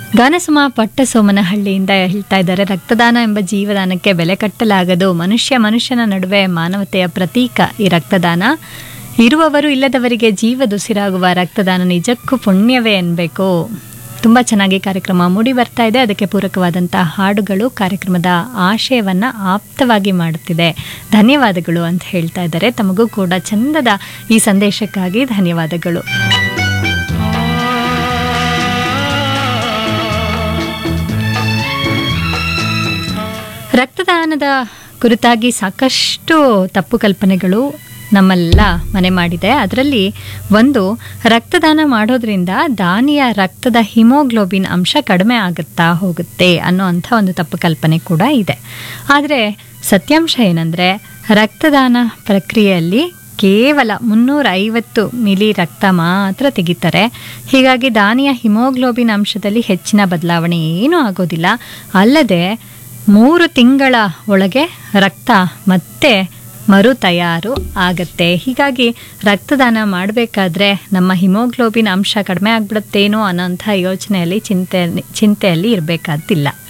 ಗಾನಸುಮ ಪಟ್ಟಸೋಮನಹಳ್ಳಿಯಿಂದ ಹೇಳ್ತಾ ಇದ್ದಾರೆ ರಕ್ತದಾನ ಎಂಬ ಜೀವದಾನಕ್ಕೆ ಬೆಲೆ ಕಟ್ಟಲಾಗದು ಮನುಷ್ಯ ಮನುಷ್ಯನ ನಡುವೆ ಮಾನವತೆಯ ಪ್ರತೀಕ ಈ ರಕ್ತದಾನ ಇರುವವರು ಇಲ್ಲದವರಿಗೆ ಜೀವದುಸಿರಾಗುವ ರಕ್ತದಾನ ನಿಜಕ್ಕೂ ಪುಣ್ಯವೇ ಎನ್ಬೇಕು ತುಂಬ ಚೆನ್ನಾಗಿ ಕಾರ್ಯಕ್ರಮ ಮೂಡಿ ಬರ್ತಾ ಇದೆ ಅದಕ್ಕೆ ಪೂರಕವಾದಂಥ ಹಾಡುಗಳು ಕಾರ್ಯಕ್ರಮದ ಆಶಯವನ್ನ ಆಪ್ತವಾಗಿ ಮಾಡುತ್ತಿದೆ ಧನ್ಯವಾದಗಳು ಅಂತ ಹೇಳ್ತಾ ಇದ್ದಾರೆ ತಮಗೂ ಕೂಡ ಚಂದದ ಈ ಸಂದೇಶಕ್ಕಾಗಿ ಧನ್ಯವಾದಗಳು ರಕ್ತದಾನದ ಕುರಿತಾಗಿ ಸಾಕಷ್ಟು ತಪ್ಪು ಕಲ್ಪನೆಗಳು ನಮ್ಮೆಲ್ಲ ಮನೆ ಮಾಡಿದೆ ಅದರಲ್ಲಿ ಒಂದು ರಕ್ತದಾನ ಮಾಡೋದ್ರಿಂದ ದಾನಿಯ ರಕ್ತದ ಹಿಮೋಗ್ಲೋಬಿನ್ ಅಂಶ ಕಡಿಮೆ ಆಗುತ್ತಾ ಹೋಗುತ್ತೆ ಅನ್ನೋ ಅಂಥ ಒಂದು ತಪ್ಪು ಕಲ್ಪನೆ ಕೂಡ ಇದೆ ಆದರೆ ಸತ್ಯಾಂಶ ಏನಂದರೆ ರಕ್ತದಾನ ಪ್ರಕ್ರಿಯೆಯಲ್ಲಿ ಕೇವಲ ಮುನ್ನೂರ ಐವತ್ತು ಮಿಲಿ ರಕ್ತ ಮಾತ್ರ ತೆಗಿತಾರೆ ಹೀಗಾಗಿ ದಾನಿಯ ಹಿಮೋಗ್ಲೋಬಿನ್ ಅಂಶದಲ್ಲಿ ಹೆಚ್ಚಿನ ಬದಲಾವಣೆ ಏನೂ ಆಗೋದಿಲ್ಲ ಅಲ್ಲದೆ ಮೂರು ತಿಂಗಳ ಒಳಗೆ ರಕ್ತ ಮತ್ತೆ ಮರು ತಯಾರು ಆಗತ್ತೆ ಹೀಗಾಗಿ ರಕ್ತದಾನ ಮಾಡಬೇಕಾದ್ರೆ ನಮ್ಮ ಹಿಮೋಗ್ಲೋಬಿನ್ ಅಂಶ ಕಡಿಮೆ ಆಗ್ಬಿಡುತ್ತೇನೋ ಅನ್ನೋಂಥ ಯೋಚನೆಯಲ್ಲಿ ಚಿಂತೆ ಚಿಂತೆಯಲ್ಲಿ ಇರಬೇಕಾದಿಲ್ಲ